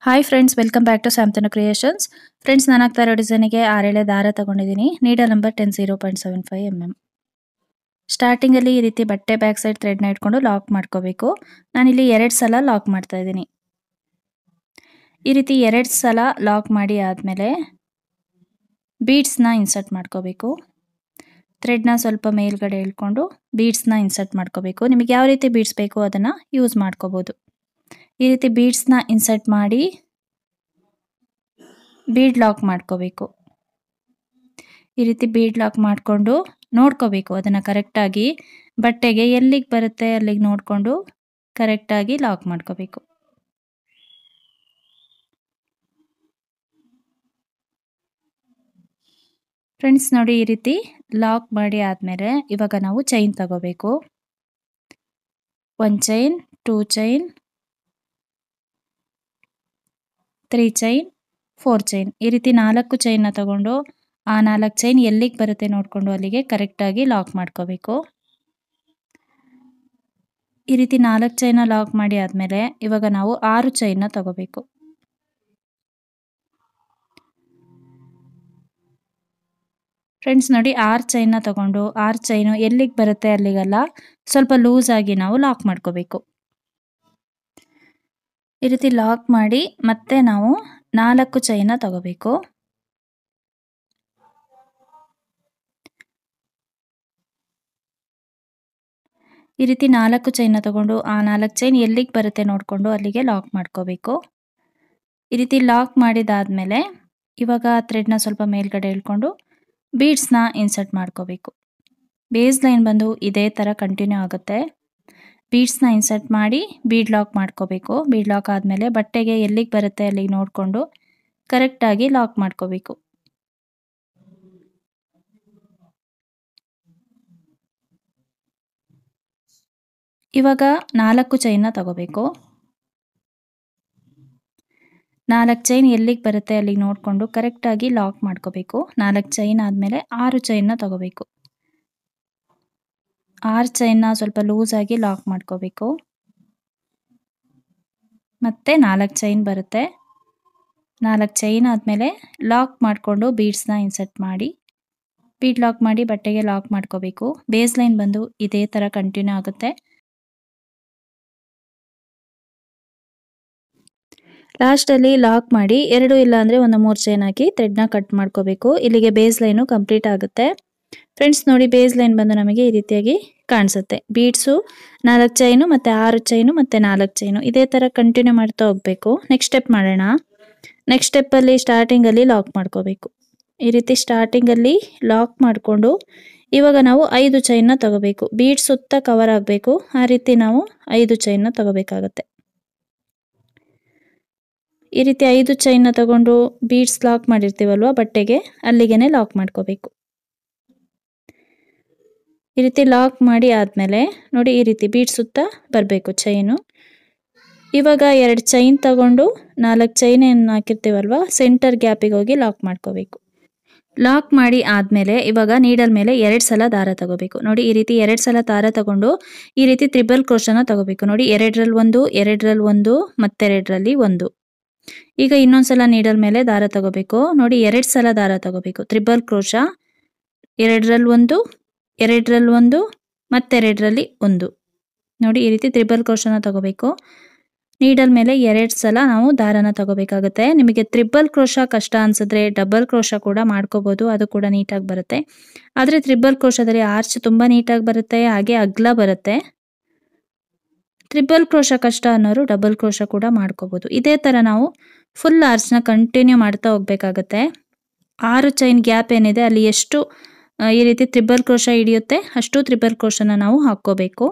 hi friends welcome back to ಸ್ಯಾಮ್ತನ creations friends ನಾನು ಆಗ್ತಾ ಇರೋ ಡಿಸೈನಿಗೆ ಆರೇಳೆ ದಾರ ತಗೊಂಡಿದ್ದೀನಿ needle number ten zero point seven five M M ಸ್ಟಾರ್ಟಿಂಗಲ್ಲಿ ಈ ರೀತಿ ಬಟ್ಟೆ ಬ್ಯಾಕ್ ಸೈಡ್ ಥ್ರೆಡ್ನ ಇಟ್ಕೊಂಡು ಲಾಕ್ ಮಾಡ್ಕೋಬೇಕು ನಾನಿಲ್ಲಿ ಎರಡು ಸಲ ಲಾಕ್ ಮಾಡ್ತಾ ಇದ್ದೀನಿ ಈ ರೀತಿ ಎರಡು ಸಲ ಲಾಕ್ ಮಾಡಿ ಆದಮೇಲೆ ಬೀಡ್ಸ್ನ ಇನ್ಸರ್ಟ್ ಮಾಡ್ಕೋಬೇಕು ಥ್ರೆಡ್ನ ಸ್ವಲ್ಪ ಮೇಲ್ಗಡೆ ಇಳ್ಕೊಂಡು ಬೀಡ್ಸ್ನ ಇನ್ಸರ್ಟ್ ಮಾಡ್ಕೋಬೇಕು ನಿಮಗೆ ಯಾವ ರೀತಿ ಬೀಡ್ಸ್ ಬೇಕು ಅದನ್ನು ಯೂಸ್ ಮಾಡ್ಕೋಬೋದು ಈ ರೀತಿ ಬೀಡ್ಸ್ನ ಇನ್ಸರ್ಟ್ ಮಾಡಿ ಬೀಡ್ ಲಾಕ್ ಮಾಡ್ಕೋಬೇಕು ಈ ರೀತಿ ಬೀಡ್ ಲಾಕ್ ಮಾಡಿಕೊಂಡು ನೋಡ್ಕೋಬೇಕು ಅದನ್ನು ಕರೆಕ್ಟಾಗಿ ಬಟ್ಟೆಗೆ ಎಲ್ಲಿಗೆ ಬರುತ್ತೆ ಅಲ್ಲಿಗೆ ನೋಡಿಕೊಂಡು ಕರೆಕ್ಟಾಗಿ ಲಾಕ್ ಮಾಡ್ಕೋಬೇಕು ಫ್ರೆಂಡ್ಸ್ ನೋಡಿ ಈ ರೀತಿ ಲಾಕ್ ಮಾಡಿ ಆದಮೇಲೆ ಇವಾಗ ನಾವು ಚೈನ್ ತಗೋಬೇಕು one chain two chain three chain four chain ಈ ರೀತಿ ನಾಲ್ಕು ಚೈನ್ನ ತಗೊಂಡು ಆ ನಾಲ್ಕು ಚೈನ್ ಎಲ್ಲಿಗೆ ಬರುತ್ತೆ ನೋಡಿಕೊಂಡು ಅಲ್ಲಿಗೆ ಕರೆಕ್ಟಾಗಿ ಲಾಕ್ ಮಾಡ್ಕೋಬೇಕು ಈ ರೀತಿ ನಾಲ್ಕು ಚೈನ ಲಾಕ್ ಮಾಡಿ ಆದಮೇಲೆ ಇವಾಗ ನಾವು ಆರು ಚೈನ್ನ ತಗೋಬೇಕು ಫ್ರೆಂಡ್ಸ್ ನೋಡಿ ಆರು ಚೈನ್ನ ತಗೊಂಡು ಆರು ಚೈನು ಎಲ್ಲಿಗೆ ಬರುತ್ತೆ ಅಲ್ಲಿಗೆಲ್ಲ ಸ್ವಲ್ಪ ಲೂಸ್ ಆಗಿ ನಾವು ಲಾಕ್ ಮಾಡ್ಕೋಬೇಕು ಈ ರೀತಿ ಲಾಕ್ ಮಾಡಿ ಮತ್ತೆ ನಾವು ನಾಲ್ಕು ಚೈನ ತಗೋಬೇಕು ಈ ರೀತಿ ನಾಲ್ಕು ಚೈನ ತಗೊಂಡು ಆ ನಾಲ್ಕು ಚೈನ್ ಎಲ್ಲಿಗೆ ಬರುತ್ತೆ ನೋಡಿಕೊಂಡು ಅಲ್ಲಿಗೆ ಲಾಕ್ ಮಾಡ್ಕೋಬೇಕು ಈ ರೀತಿ ಲಾಕ್ ಮಾಡಿದಾದ್ಮೇಲೆ ಇವಾಗ ಥ್ರೆಡ್ನ ಸ್ವಲ್ಪ ಮೇಲ್ಗಡೆ ಇಳ್ಕೊಂಡು ಬೀಡ್ಸ್ನ ಇನ್ಸರ್ಟ್ ಮಾಡ್ಕೋಬೇಕು ಬೇಸ್ ಲೈನ್ ಬಂದು ಇದೇ ಥರ ಕಂಟಿನ್ಯೂ ಆಗುತ್ತೆ ಬೀಡ್ಸ್ನ ಇನ್ಸರ್ಟ್ ಮಾಡಿ ಬೀಡ್ ಲಾಕ್ ಮಾಡ್ಕೋಬೇಕು ಬೀಡ್ ಲಾಕ್ ಆದಮೇಲೆ ಬಟ್ಟೆಗೆ ಎಲ್ಲಿಗೆ ಬರುತ್ತೆ ಅಲ್ಲಿಗೆ ನೋಡಿಕೊಂಡು ಕರೆಕ್ಟಾಗಿ ಲಾಕ್ ಮಾಡ್ಕೋಬೇಕು ಇವಾಗ ನಾಲ್ಕು ಚೈನ್ನ ತಗೋಬೇಕು ನಾಲ್ಕು ಚೈನ್ ಎಲ್ಲಿಗೆ ಬರುತ್ತೆ ಅಲ್ಲಿಗೆ ನೋಡಿಕೊಂಡು ಕರೆಕ್ಟಾಗಿ ಲಾಕ್ ಮಾಡ್ಕೋಬೇಕು ನಾಲ್ಕು ಚೈನ್ ಆದಮೇಲೆ ಆರು ಚೈನ್ನ ತಗೋಬೇಕು ಆರು ಚೈನ್ನ ಸ್ವಲ್ಪ ಲೂಸಾಗಿ ಲಾಕ್ ಮಾಡ್ಕೋಬೇಕು ಮತ್ತೆ ನಾಲ್ಕು ಚೈನ್ ಬರುತ್ತೆ ನಾಲ್ಕು ಚೈನ್ ಆದಮೇಲೆ ಲಾಕ್ ಮಾಡಿಕೊಂಡು ಬೀಡ್ಸ್ನ ಇನ್ಸರ್ಟ್ ಮಾಡಿ ಬೀಡ್ ಲಾಕ್ ಮಾಡಿ ಬಟ್ಟೆಗೆ ಲಾಕ್ ಮಾಡ್ಕೋಬೇಕು ಬೇಸ್ ಲೈನ್ ಬಂದು ಇದೇ ಥರ ಕಂಟಿನ್ಯೂ ಆಗುತ್ತೆ ಲಾಸ್ಟಲ್ಲಿ ಲಾಕ್ ಮಾಡಿ ಎರಡು ಇಲ್ಲ ಅಂದರೆ ಒಂದು ಮೂರು ಚೈನ್ ಹಾಕಿ ಥ್ರೆಡ್ನ ಕಟ್ ಮಾಡ್ಕೋಬೇಕು ಇಲ್ಲಿಗೆ ಬೇಸ್ ಲೈನು ಕಂಪ್ಲೀಟ್ ಆಗುತ್ತೆ ಫ್ರೆಂಡ್ಸ್ ನೋಡಿ ಬೇಸ್ ಲೈನ್ ಬಂದು ನಮಗೆ ಈ ರೀತಿಯಾಗಿ ಕಾಣಿಸುತ್ತೆ ಬೀಡ್ಸು ನಾಲ್ಕು ಚೈನು ಮತ್ತು ಆರು ಚೈನು ಮತ್ತು ನಾಲ್ಕು ಚೈನು ಇದೇ ಥರ ಕಂಟಿನ್ಯೂ ಮಾಡ್ತಾ ಹೋಗಬೇಕು ನೆಕ್ಸ್ಟ್ ಸ್ಟೆಪ್ ಮಾಡೋಣ ನೆಕ್ಸ್ಟ್ ಸ್ಟೆಪ್ಪಲ್ಲಿ ಸ್ಟಾರ್ಟಿಂಗಲ್ಲಿ ಲಾಕ್ ಮಾಡ್ಕೋಬೇಕು ಈ ರೀತಿ ಸ್ಟಾರ್ಟಿಂಗಲ್ಲಿ ಲಾಕ್ ಮಾಡಿಕೊಂಡು ಇವಾಗ ನಾವು ಐದು ಚೈನ್ನ ತಗೋಬೇಕು ಬೀಡ್ ಸುತ್ತ ಕವರ್ ಆಗಬೇಕು ಆ ರೀತಿ ನಾವು ಐದು ಚೈನ್ನ ತಗೋಬೇಕಾಗತ್ತೆ ಈ ರೀತಿ ಐದು ಚೈನ್ನ ತಗೊಂಡು ಬೀಡ್ಸ್ ಲಾಕ್ ಮಾಡಿರ್ತೀವಲ್ವ ಬಟ್ಟೆಗೆ ಅಲ್ಲಿಗೆ ಲಾಕ್ ಮಾಡ್ಕೋಬೇಕು ಈ ರೀತಿ ಲಾಕ್ ಮಾಡಿ ಆದಮೇಲೆ ನೋಡಿ ಈ ರೀತಿ ಬೀಡ್ ಸುತ್ತ ಬರಬೇಕು ಚೈನು ಇವಾಗ ಎರಡು ಚೈನ್ ತಗೊಂಡು ನಾಲ್ಕು ಚೈನ್ ಏನು ಹಾಕಿರ್ತೀವಲ್ವ ಸೆಂಟರ್ ಗ್ಯಾಪಿಗೆ ಹೋಗಿ ಲಾಕ್ ಮಾಡ್ಕೋಬೇಕು ಲಾಕ್ ಮಾಡಿ ಆದಮೇಲೆ ಇವಾಗ ನೀಡಲ್ ಮೇಲೆ ಎರಡು ಸಲ ದಾರ ತಗೋಬೇಕು ನೋಡಿ ಈ ರೀತಿ ಎರಡು ಸಲ ದಾರ ತಗೊಂಡು ಈ ರೀತಿ ತ್ರಿಬಲ್ ಕ್ರೋಶನ ತಗೋಬೇಕು ನೋಡಿ ಎರಡರಲ್ಲಿ ಒಂದು ಎರಡರಲ್ಲಿ ಒಂದು ಮತ್ತೆರಡರಲ್ಲಿ ಒಂದು ಈಗ ಇನ್ನೊಂದ್ಸಲ ನೀಡಲ್ ಮೇಲೆ ದಾರ ತಗೋಬೇಕು ನೋಡಿ ಎರಡು ಸಲ ದಾರ ತಗೋಬೇಕು ತ್ರಿಬಲ್ ಕ್ರೋಶ ಎರಡರಲ್ಲಿ ಒಂದು ಎರಡರಲ್ಲಿ ಒಂದು ಮತ್ತೆರಡರಲ್ಲಿ ಒಂದು ನೋಡಿ ಈ ರೀತಿ ತ್ರಿಬಲ್ ಕ್ರೋಶನ ತಗೋಬೇಕು ನೀಡಲ್ ಮೇಲೆ ಎರಡು ಸಲ ನಾವು ದಾರನ ತಗೋಬೇಕಾಗುತ್ತೆ ನಿಮಗೆ ತ್ರಿಬಲ್ ಕ್ರೋಶ ಕಷ್ಟ ಅನ್ಸಿದ್ರೆ ಡಬಲ್ ಕ್ರೋಶ ಕೂಡ ಮಾಡ್ಕೋಬೋದು ಅದು ಕೂಡ ನೀಟಾಗಿ ಬರುತ್ತೆ ಆದರೆ ತ್ರಿಬಲ್ ಕ್ರೋಶದಲ್ಲಿ ಆರ್ಚ್ ತುಂಬ ನೀಟಾಗಿ ಬರುತ್ತೆ ಹಾಗೆ ಅಗ್ಲ ಬರುತ್ತೆ ತ್ರಿಬಲ್ ಕ್ರೋಶ ಕಷ್ಟ ಅನ್ನೋರು ಡಬಲ್ ಕ್ರೋಶ ಕೂಡ ಮಾಡ್ಕೋಬೋದು ಇದೇ ಥರ ನಾವು ಫುಲ್ ಆರ್ಚ್ನ ಕಂಟಿನ್ಯೂ ಮಾಡ್ತಾ ಹೋಗ್ಬೇಕಾಗತ್ತೆ ಆರು ಚೈನ್ ಗ್ಯಾಪ್ ಏನಿದೆ ಅಲ್ಲಿ ಎಷ್ಟು ಈ ರೀತಿ ತ್ರಿಬಲ್ ಕ್ರೋಶ ಹಿಡಿಯುತ್ತೆ ಅಷ್ಟು ತ್ರಿಬಲ್ ಕ್ರೋಶನ ನಾವು ಹಾಕ್ಕೋಬೇಕು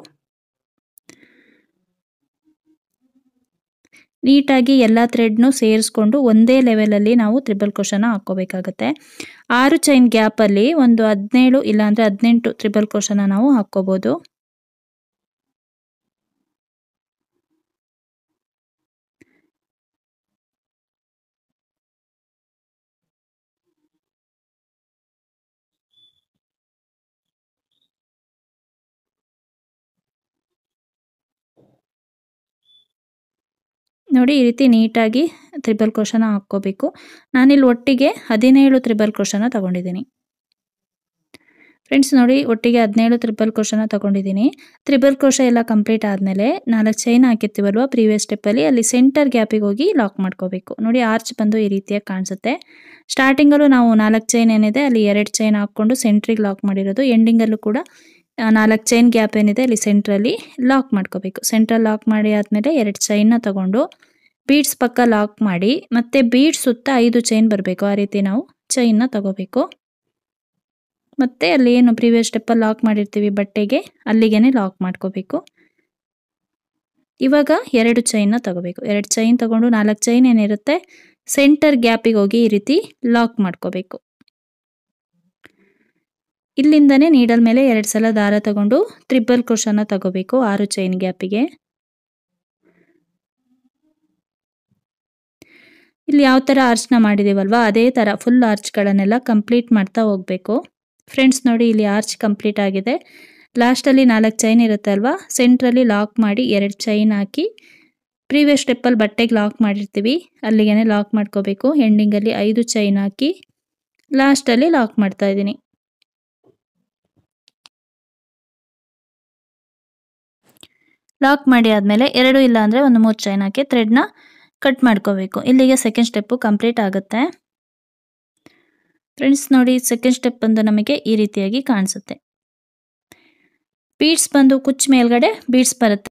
ನೀಟಾಗಿ ಎಲ್ಲ ಥ್ರೆಡ್ನು ಸೇರಿಸ್ಕೊಂಡು ಒಂದೇ ಲೆವೆಲಲ್ಲಿ ನಾವು ತ್ರಿಬಲ್ ಕ್ರೋಶನ ಹಾಕ್ಕೋಬೇಕಾಗತ್ತೆ ಆರು ಚೈನ್ ಗ್ಯಾಪಲ್ಲಿ ಒಂದು ಹದಿನೇಳು ಇಲ್ಲಾಂದರೆ ಹದಿನೆಂಟು ತ್ರಿಬಲ್ ಕ್ರೋಶನ ನಾವು ಹಾಕ್ಕೋಬೋದು ನೋಡಿ ಈ ರೀತಿ ನೀಟಾಗಿ ತ್ರಿಬಲ್ ಕ್ರೋಶನ ಹಾಕ್ಕೋಬೇಕು ನಾನಿಲ್ಲಿ ಒಟ್ಟಿಗೆ ಹದಿನೇಳು ತ್ರಿಬಲ್ ಕ್ರೋಶನ ತಗೊಂಡಿದ್ದೀನಿ ಫ್ರೆಂಡ್ಸ್ ನೋಡಿ ಒಟ್ಟಿಗೆ ಹದಿನೇಳು ತ್ರಿಬಲ್ ಕ್ರೋಶನ ತಗೊಂಡಿದ್ದೀನಿ ತ್ರಿಬಲ್ ಕ್ರೋಶ ಎಲ್ಲ ಕಂಪ್ಲೀಟ್ ಆದಮೇಲೆ ನಾಲ್ಕು ಚೈನ್ ಹಾಕಿರ್ತೀವಲ್ವ ಪ್ರೀವಿಯಸ್ ಸ್ಟೆಪ್ಪಲ್ಲಿ ಅಲ್ಲಿ ಸೆಂಟರ್ ಗ್ಯಾಪಿಗೆ ಹೋಗಿ ಲಾಕ್ ಮಾಡ್ಕೋಬೇಕು ನೋಡಿ ಆರ್ಚ್ ಬಂದು ಈ ರೀತಿಯಾಗಿ ಕಾಣಿಸುತ್ತೆ ಸ್ಟಾರ್ಟಿಂಗಲ್ಲೂ ನಾವು ನಾಲ್ಕು ಚೈನ್ ಏನಿದೆ ಅಲ್ಲಿ ಎರಡು ಚೈನ್ ಹಾಕ್ಕೊಂಡು ಸೆಂಟ್ರಿಗೆ ಲಾಕ್ ಮಾಡಿರೋದು ಎಂಡಿಂಗಲ್ಲೂ ಕೂಡ ನಾಲ್ಕು ಚೈನ್ ಗ್ಯಾಪ್ ಏನಿದೆ ಅಲ್ಲಿ ಸೆಂಟ್ರಲ್ಲಿ ಲಾಕ್ ಮಾಡ್ಕೋಬೇಕು ಸೆಂಟ್ರಲ್ಲಿ ಲಾಕ್ ಮಾಡಿ ಆದಮೇಲೆ ಎರಡು ಚೈನ್ನ ತಗೊಂಡು ಬೀಡ್ಸ್ ಪಕ್ಕ ಲಾಕ್ ಮಾಡಿ ಮತ್ತೆ ಬೀಡ್ಸ್ ಸುತ್ತ ಐದು ಚೈನ್ ಬರಬೇಕು ಆ ರೀತಿ ನಾವು ಚೈನ್ನ ತಗೋಬೇಕು ಮತ್ತೆ ಅಲ್ಲಿ ಏನು ಪ್ರೀವಿಯಸ್ ಸ್ಟೆಪ್ಪಲ್ಲಿ ಲಾಕ್ ಮಾಡಿರ್ತೀವಿ ಬಟ್ಟೆಗೆ ಅಲ್ಲಿಗೆನೆ ಲಾಕ್ ಮಾಡ್ಕೋಬೇಕು ಇವಾಗ ಎರಡು ಚೈನ್ನ ತಗೋಬೇಕು ಎರಡು ಚೈನ್ ತಗೊಂಡು ನಾಲ್ಕು ಚೈನ್ ಏನಿರುತ್ತೆ ಸೆಂಟರ್ ಗ್ಯಾಪಿಗೆ ಹೋಗಿ ಈ ರೀತಿ ಲಾಕ್ ಮಾಡ್ಕೋಬೇಕು ಇಲ್ಲಿಂದನೇ ನೀಡಲ್ ಮೇಲೆ ಎರಡು ಸಲ ದಾರ ತಗೊಂಡು ತ್ರಿಬಲ್ ಕ್ರೋಶನ ತಗೋಬೇಕು ಆರು ಚೈನ್ ಗ್ಯಾಪಿಗೆ ಇಲ್ಲಿ ಯಾವ ಥರ ಆರ್ಚ್ನ ಮಾಡಿದ್ದೀವಲ್ವಾ ಅದೇ ಥರ ಫುಲ್ ಆರ್ಚ್ಗಳನ್ನೆಲ್ಲ ಕಂಪ್ಲೀಟ್ ಮಾಡ್ತಾ ಹೋಗಬೇಕು ಫ್ರೆಂಡ್ಸ್ ನೋಡಿ ಇಲ್ಲಿ ಆರ್ಚ್ ಕಂಪ್ಲೀಟ್ ಆಗಿದೆ ಲಾಸ್ಟಲ್ಲಿ ನಾಲ್ಕು ಚೈನ್ ಇರುತ್ತೆ ಅಲ್ವಾ ಸೆಂಟ್ರಲ್ಲಿ ಲಾಕ್ ಮಾಡಿ ಎರಡು ಚೈನ್ ಹಾಕಿ ಪ್ರೀವಿಯಸ್ ಸ್ಟೆಪ್ಪಲ್ಲಿ ಬಟ್ಟೆಗೆ ಲಾಕ್ ಮಾಡಿರ್ತೀವಿ ಅಲ್ಲಿಗೆ ಲಾಕ್ ಮಾಡ್ಕೋಬೇಕು ಎಂಡಿಂಗಲ್ಲಿ ಐದು ಚೈನ್ ಹಾಕಿ ಲಾಸ್ಟಲ್ಲಿ ಲಾಕ್ ಮಾಡ್ತಾ ಇದ್ದೀನಿ ಲಾಕ್ ಮಾಡಿ ಆದಮೇಲೆ ಎರಡು ಇಲ್ಲ ಅಂದರೆ ಒಂದು ಮೂರು ಚೈನ್ ಹಾಕಿ ಥ್ರೆಡ್ನ ಕಟ್ ಮಾಡ್ಕೋಬೇಕು ಇಲ್ಲಿಗೆ ಸೆಕೆಂಡ್ ಸ್ಟೆಪ್ಪು ಕಂಪ್ಲೀಟ್ ಆಗುತ್ತೆ ಫ್ರೆಂಡ್ಸ್ ನೋಡಿ ಸೆಕೆಂಡ್ ಸ್ಟೆಪ್ ಬಂದು ನಮಗೆ ಈ ರೀತಿಯಾಗಿ ಕಾಣಿಸುತ್ತೆ ಬೀಡ್ಸ್ ಬಂದು ಕುಚ್ಚ ಮೇಲ್ಗಡೆ ಬೀಡ್ಸ್ ಬರುತ್ತೆ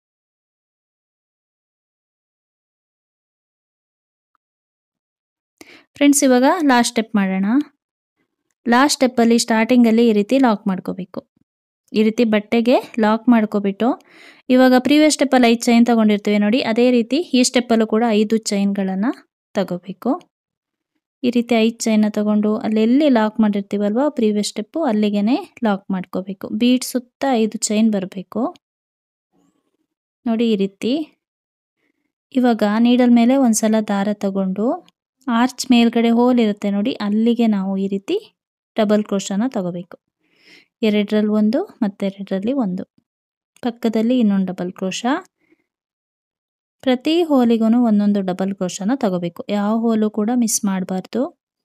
ಫ್ರೆಂಡ್ಸ್ ಇವಾಗ ಲಾಸ್ಟ್ ಸ್ಟೆಪ್ ಮಾಡೋಣ ಲಾಸ್ಟ್ ಸ್ಟೆಪ್ಪಲ್ಲಿ ಸ್ಟಾರ್ಟಿಂಗಲ್ಲಿ ಈ ರೀತಿ ಲಾಕ್ ಮಾಡ್ಕೋಬೇಕು ಈ ರೀತಿ ಬಟ್ಟೆಗೆ ಲಾಕ್ ಮಾಡ್ಕೊಬಿಟ್ಟು ಇವಾಗ ಪ್ರೀವಿಯಸ್ ಸ್ಟೆಪ್ಪಲ್ಲಿ ಐದು ಚೈನ್ ತಗೊಂಡಿರ್ತೀವಿ ನೋಡಿ ಅದೇ ರೀತಿ ಈ ಸ್ಟೆಪ್ಪಲ್ಲೂ ಕೂಡ ಐದು ಚೈನ್ಗಳನ್ನು ತಗೋಬೇಕು ಈ ರೀತಿ ಐದು ಚೈನ ತಗೊಂಡು ಅಲ್ಲೆಲ್ಲಿ ಲಾಕ್ ಮಾಡಿರ್ತೀವಲ್ವ ಪ್ರೀವಿಯಸ್ ಸ್ಟೆಪ್ಪು ಅಲ್ಲಿಗೆ ಲಾಕ್ ಮಾಡ್ಕೋಬೇಕು ಬೀಡ್ ಸುತ್ತ ಐದು ಚೈನ್ ಬರಬೇಕು ನೋಡಿ ಈ ರೀತಿ ಇವಾಗ ನೀಡಲ್ ಮೇಲೆ ಒಂದ್ಸಲ ದಾರ ತಗೊಂಡು ಆರ್ಚ್ ಮೇಲ್ಗಡೆ ಹೋಲ್ ಇರುತ್ತೆ ನೋಡಿ ಅಲ್ಲಿಗೆ ನಾವು ಈ ರೀತಿ ಡಬಲ್ ಕ್ರೋಶನ ತಗೋಬೇಕು ಎರಡರಲ್ಲಿ ಒಂದು ಮತ್ತೆರಡರಲ್ಲಿ ಒಂದು ಪಕ್ಕದಲ್ಲಿ ಇನ್ನೊಂದು ಡಬಲ್ ಕ್ರೋಶ ಪ್ರತಿ ಹೋಲಿಗೂ ಒಂದೊಂದು ಡಬಲ್ ಕ್ರೋಶನ ತಗೋಬೇಕು ಯಾವ ಹೋಲು ಕೂಡ ಮಿಸ್ ಮಾಡಬಾರ್ದು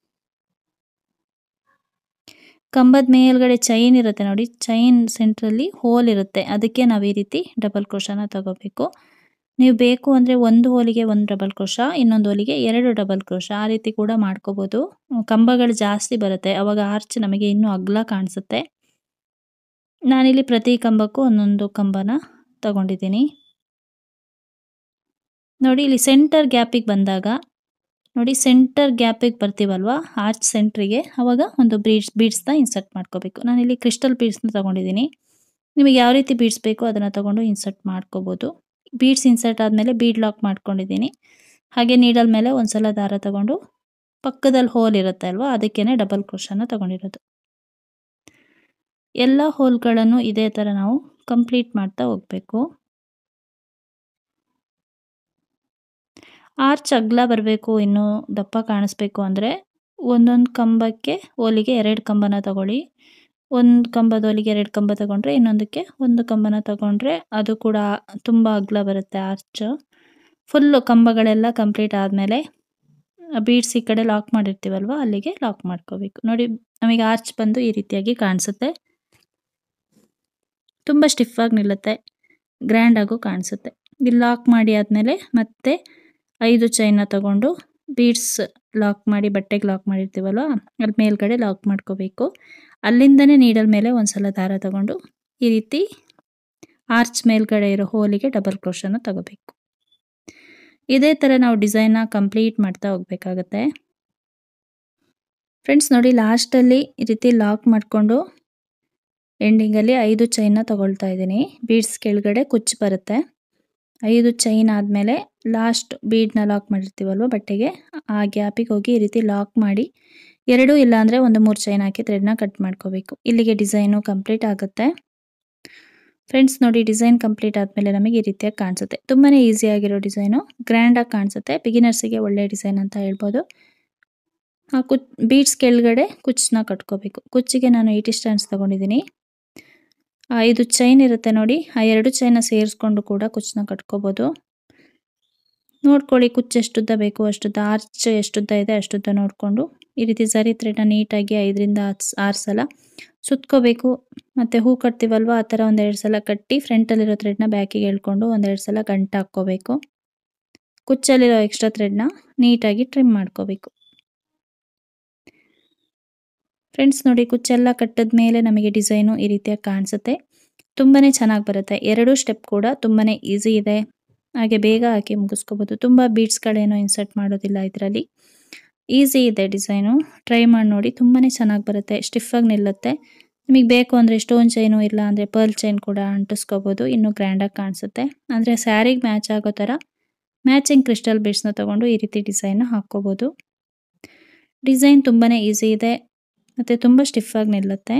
ಕಂಬದ ಮೇಲ್ಗಡೆ ಚೈನ್ ಇರುತ್ತೆ ನೋಡಿ ಚೈನ್ ಸೆಂಟ್ರಲ್ಲಿ ಹೋಲ್ ಇರುತ್ತೆ ಅದಕ್ಕೆ ನಾವು ಈ ರೀತಿ ಡಬಲ್ ಕ್ರೋಶನ ತಗೋಬೇಕು ನೀವು ಬೇಕು ಅಂದರೆ ಒಂದು ಹೋಲಿಗೆ ಒಂದು ಡಬಲ್ ಕ್ರೋಶ ಇನ್ನೊಂದು ಹೋಲಿಗೆ ಎರಡು ಡಬಲ್ ಕ್ರೋಶ ಆ ರೀತಿ ಕೂಡ ಮಾಡ್ಕೋಬೋದು ಕಂಬಗಳು ಜಾಸ್ತಿ ಬರುತ್ತೆ ಅವಾಗ ಆರ್ಚ್ ನಮಗೆ ಇನ್ನೂ ಅಗ್ಲ ಕಾಣಿಸುತ್ತೆ ನಾನಿಲ್ಲಿ ಪ್ರತಿ ಕಂಬಕ್ಕೂ ಒಂದೊಂದು ಕಂಬನ ತಗೊಂಡಿದ್ದೀನಿ ನೋಡಿ ಇಲ್ಲಿ ಸೆಂಟರ್ ಗ್ಯಾಪಿಗೆ ಬಂದಾಗ ನೋಡಿ ಸೆಂಟರ್ ಗ್ಯಾಪಿಗೆ ಬರ್ತೀವಲ್ವ ಆರ್ಚ್ ಸೆಂಟ್ರಿಗೆ ಆವಾಗ ಒಂದು ಬೀಡ್ಸ್ ಬೀಡ್ಸ್ನ ಇನ್ಸರ್ಟ್ ಮಾಡ್ಕೋಬೇಕು ನಾನಿಲ್ಲಿ ಕ್ರಿಸ್ಟಲ್ ಬೀಡ್ಸ್ನ ತೊಗೊಂಡಿದ್ದೀನಿ ನಿಮಗೆ ಯಾವ ರೀತಿ ಬೀಡ್ಸ್ ಬೇಕೋ ಅದನ್ನು ತೊಗೊಂಡು ಇನ್ಸರ್ಟ್ ಮಾಡ್ಕೋಬೋದು ಬೀಡ್ಸ್ ಇನ್ಸರ್ಟ್ ಆದಮೇಲೆ ಬೀಡ್ ಲಾಕ್ ಮಾಡ್ಕೊಂಡಿದ್ದೀನಿ ಹಾಗೆ ನೀಡಲ್ ಮೇಲೆ ಒಂದ್ಸಲ ದಾರ ತಗೊಂಡು ಪಕ್ಕದಲ್ಲಿ ಹೋಲ್ ಇರುತ್ತೆ ಅಲ್ವಾ ಅದಕ್ಕೇ ಡಬಲ್ ಕ್ರೋಶನ ತಗೊಂಡಿರೋದು ಎಲ್ಲ ಹೋಲ್ಗಳನ್ನು ಇದೇ ಥರ ನಾವು ಕಂಪ್ಲೀಟ್ ಮಾಡ್ತಾ ಹೋಗಬೇಕು ಆರ್ಚ್ ಅಗ್ಲ ಬರಬೇಕು ಇನ್ನೂ ದಪ್ಪ ಕಾಣಿಸ್ಬೇಕು ಅಂದರೆ ಒಂದೊಂದು ಕಂಬಕ್ಕೆ ಓಲಿಗೆ ಎರಡು ಕಂಬನ ತಗೊಳ್ಳಿ ಒಂದು ಕಂಬದ ಓಲಿಗೆ ಎರಡು ಕಂಬ ತಗೊಂಡ್ರೆ ಇನ್ನೊಂದಕ್ಕೆ ಒಂದು ಕಂಬನ ತಗೊಂಡ್ರೆ ಅದು ಕೂಡ ತುಂಬ ಅಗ್ಲ ಬರುತ್ತೆ ಆರ್ಚ್ ಫುಲ್ಲು ಕಂಬಗಳೆಲ್ಲ ಕಂಪ್ಲೀಟ್ ಆದಮೇಲೆ ಬೀಡ್ಸ್ ಈ ಕಡೆ ಲಾಕ್ ಮಾಡಿರ್ತೀವಲ್ವ ಅಲ್ಲಿಗೆ ಲಾಕ್ ಮಾಡ್ಕೋಬೇಕು ನೋಡಿ ನಮಗೆ ಆರ್ಚ್ ಬಂದು ಈ ರೀತಿಯಾಗಿ ಕಾಣಿಸುತ್ತೆ ತುಂಬ ಸ್ಟಿಫಾಗಿ ನಿಲ್ಲುತ್ತೆ ಗ್ರ್ಯಾಂಡಾಗೂ ಕಾಣಿಸುತ್ತೆ ಇಲ್ಲಿ ಲಾಕ್ ಮಾಡಿ ಆದಮೇಲೆ ಮತ್ತೆ ಐದು ಚೈನ ತಗೊಂಡು ಬೀಡ್ಸ್ ಲಾಕ್ ಮಾಡಿ ಬಟ್ಟೆಗೆ ಲಾಕ್ ಮಾಡಿರ್ತೀವಲ್ವ ಅಲ್ಲಿ ಮೇಲ್ಗಡೆ ಲಾಕ್ ಮಾಡ್ಕೋಬೇಕು ಅಲ್ಲಿಂದನೇ ನೀಡಲ್ ಮೇಲೆ ಒಂದ್ಸಲ ದಾರ ತಗೊಂಡು ಈ ರೀತಿ ಆರ್ಚ್ ಮೇಲ್ಗಡೆ ಇರೋ ಹೋಲಿಗೆ ಡಬಲ್ ಕ್ರೋಶನ ತಗೋಬೇಕು ಇದೇ ಥರ ನಾವು ಡಿಸೈನ್ನ ಕಂಪ್ಲೀಟ್ ಮಾಡ್ತಾ ಹೋಗ್ಬೇಕಾಗತ್ತೆ ಫ್ರೆಂಡ್ಸ್ ನೋಡಿ ಲಾಸ್ಟಲ್ಲಿ ಈ ರೀತಿ ಲಾಕ್ ಮಾಡಿಕೊಂಡು ಎಂಡಿಂಗಲ್ಲಿ ಐದು ಚೈನ್ನ ತಗೊಳ್ತಾ ಇದ್ದೀನಿ ಬೀಡ್ಸ್ ಕೆಳಗಡೆ ಕುಚ್ಚು ಬರುತ್ತೆ ಐದು ಚೈನ್ ಆದಮೇಲೆ ಲಾಸ್ಟ್ ಬೀಡ್ನ ಲಾಕ್ ಮಾಡಿರ್ತೀವಲ್ವ ಬಟ್ಟೆಗೆ ಆ ಗ್ಯಾಪಿಗೆ ಹೋಗಿ ಈ ರೀತಿ ಲಾಕ್ ಮಾಡಿ ಎರಡು ಇಲ್ಲ ಅಂದರೆ ಒಂದು ಮೂರು ಚೈನ್ ಹಾಕಿ ಥ್ರೆಡ್ನ ಕಟ್ ಮಾಡ್ಕೋಬೇಕು ಇಲ್ಲಿಗೆ ಡಿಸೈನು ಕಂಪ್ಲೀಟ್ ಆಗುತ್ತೆ ಫ್ರೆಂಡ್ಸ್ ನೋಡಿ ಡಿಸೈನ್ ಕಂಪ್ಲೀಟ್ ಆದಮೇಲೆ ನಮಗೆ ಈ ರೀತಿಯಾಗಿ ಕಾಣಿಸುತ್ತೆ ತುಂಬಾ ಈಸಿಯಾಗಿರೋ ಡಿಸೈನು ಗ್ರ್ಯಾಂಡಾಗಿ ಕಾಣಿಸುತ್ತೆ ಬಿಗಿನರ್ಸಿಗೆ ಒಳ್ಳೆ ಡಿಸೈನ್ ಅಂತ ಹೇಳ್ಬೋದು ಆ ಕುಚ್ ಬೀಡ್ಸ್ ಕೆಳಗಡೆ ಕುಚ್ಚನ್ನ ಕಟ್ಕೋಬೇಕು ಕುಚ್ಚಿಗೆ ನಾನು ಏಯ್ಟಿ ಸ್ಟ್ಯಾಂಡ್ಸ್ ತೊಗೊಂಡಿದ್ದೀನಿ ಆ ಐದು ಚೈನ್ ಇರುತ್ತೆ ನೋಡಿ ಆ ಎರಡು ಚೈನ ಸೇರಿಸ್ಕೊಂಡು ಕೂಡ ಕುಚ್ಚನ್ನ ಕಟ್ಕೋಬೋದು ನೋಡ್ಕೊಳ್ಳಿ ಕುಚ್ಚು ಎಷ್ಟುದ್ದ ಬೇಕು ಅಷ್ಟುದ್ದ ಆರ್ಚ್ ಎಷ್ಟುದ್ದ ಇದೆ ಅಷ್ಟುದ್ದ ನೋಡಿಕೊಂಡು ಈ ರೀತಿ ಸರಿ ಥ್ರೆಡ್ನ ನೀಟಾಗಿ ಐದರಿಂದ ಹತ್ತು ಆರು ಸಲ ಸುತ್ಕೋಬೇಕು ಮತ್ತು ಹೂ ಕಟ್ತೀವಲ್ವ ಆ ಥರ ಒಂದೆರಡು ಸಲ ಕಟ್ಟಿ ಫ್ರಂಟಲ್ಲಿರೋ ಥ್ರೆಡ್ನ ಬ್ಯಾಕಿಗೆ ಎಳ್ಕೊಂಡು ಒಂದೆರಡು ಸಲ ಗಂಟು ಹಾಕ್ಕೋಬೇಕು ಕುಚ್ಚಲ್ಲಿರೋ ಎಕ್ಸ್ಟ್ರಾ ಥ್ರೆಡ್ನ ನೀಟಾಗಿ ಟ್ರಿಮ್ ಮಾಡ್ಕೋಬೇಕು ಫ್ರೆಂಡ್ಸ್ ನೋಡಿ ಕುಚ್ಚೆಲ್ಲ ಕಟ್ಟಿದ ಮೇಲೆ ನಮಗೆ ಡಿಸೈನು ಈ ರೀತಿಯಾಗಿ ಕಾಣಿಸುತ್ತೆ ತುಂಬಾ ಚೆನ್ನಾಗಿ ಬರುತ್ತೆ ಎರಡೂ ಸ್ಟೆಪ್ ಕೂಡ ತುಂಬಾ ಈಸಿ ಇದೆ ಹಾಗೆ ಬೇಗ ಹಾಕಿ ಮುಗಿಸ್ಕೋಬೋದು ತುಂಬ ಬೀಡ್ಸ್ಗಳೇನೋ ಇನ್ಸರ್ಟ್ ಮಾಡೋದಿಲ್ಲ ಇದರಲ್ಲಿ ಈಸಿ ಇದೆ ಡಿಸೈನು ಟ್ರೈ ಮಾಡಿ ನೋಡಿ ತುಂಬಾ ಚೆನ್ನಾಗಿ ಬರುತ್ತೆ ಸ್ಟಿಫಾಗಿ ನಿಲ್ಲುತ್ತೆ ನಿಮಗೆ ಬೇಕು ಅಂದರೆ ಸ್ಟೋನ್ ಚೈನು ಇಲ್ಲ ಅಂದರೆ ಪರ್ಲ್ ಚೈನ್ ಕೂಡ ಅಂಟಿಸ್ಕೋಬೋದು ಇನ್ನೂ ಗ್ರ್ಯಾಂಡಾಗಿ ಕಾಣಿಸುತ್ತೆ ಅಂದರೆ ಸ್ಯಾರಿಗೆ ಮ್ಯಾಚ್ ಆಗೋ ಥರ ಮ್ಯಾಚಿಂಗ್ ಕ್ರಿಸ್ಟಲ್ ಬೀಡ್ಸ್ನ ತೊಗೊಂಡು ಈ ರೀತಿ ಡಿಸೈನ್ನ ಹಾಕ್ಕೋಬೋದು ಡಿಸೈನ್ ತುಂಬಾ ಈಸಿ ಇದೆ ಮತ್ತು ತುಂಬ ಸ್ಟಿಫಾಗಿ ನಿಲ್ಲುತ್ತೆ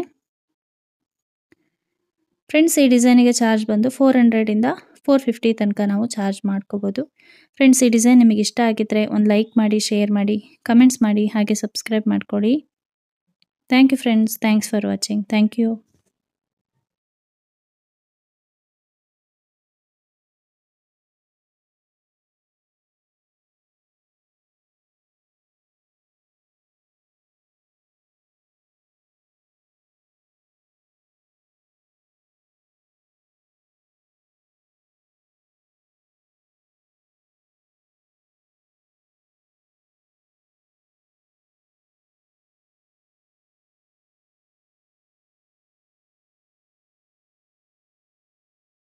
ಫ್ರೆಂಡ್ಸ್ ಈ ಡಿಸೈನಿಗೆ ಚಾರ್ಜ್ ಬಂದು ಫೋರ್ ಹಂಡ್ರೆಡಿಂದ ಫೋರ್ ಫಿಫ್ಟಿ ತನಕ ನಾವು ಚಾರ್ಜ್ ಮಾಡ್ಕೋಬೋದು ಫ್ರೆಂಡ್ಸ್ ಈ ಡಿಸೈನ್ ನಿಮಗೆ ಇಷ್ಟ ಆಗಿದ್ದರೆ ಒಂದು ಲೈಕ್ ಮಾಡಿ ಶೇರ್ ಮಾಡಿ ಕಮೆಂಟ್ಸ್ ಮಾಡಿ ಹಾಗೆ ಸಬ್ಸ್ಕ್ರೈಬ್ ಮಾಡ್ಕೊಳ್ಳಿ thank you friends thanks for watching thank you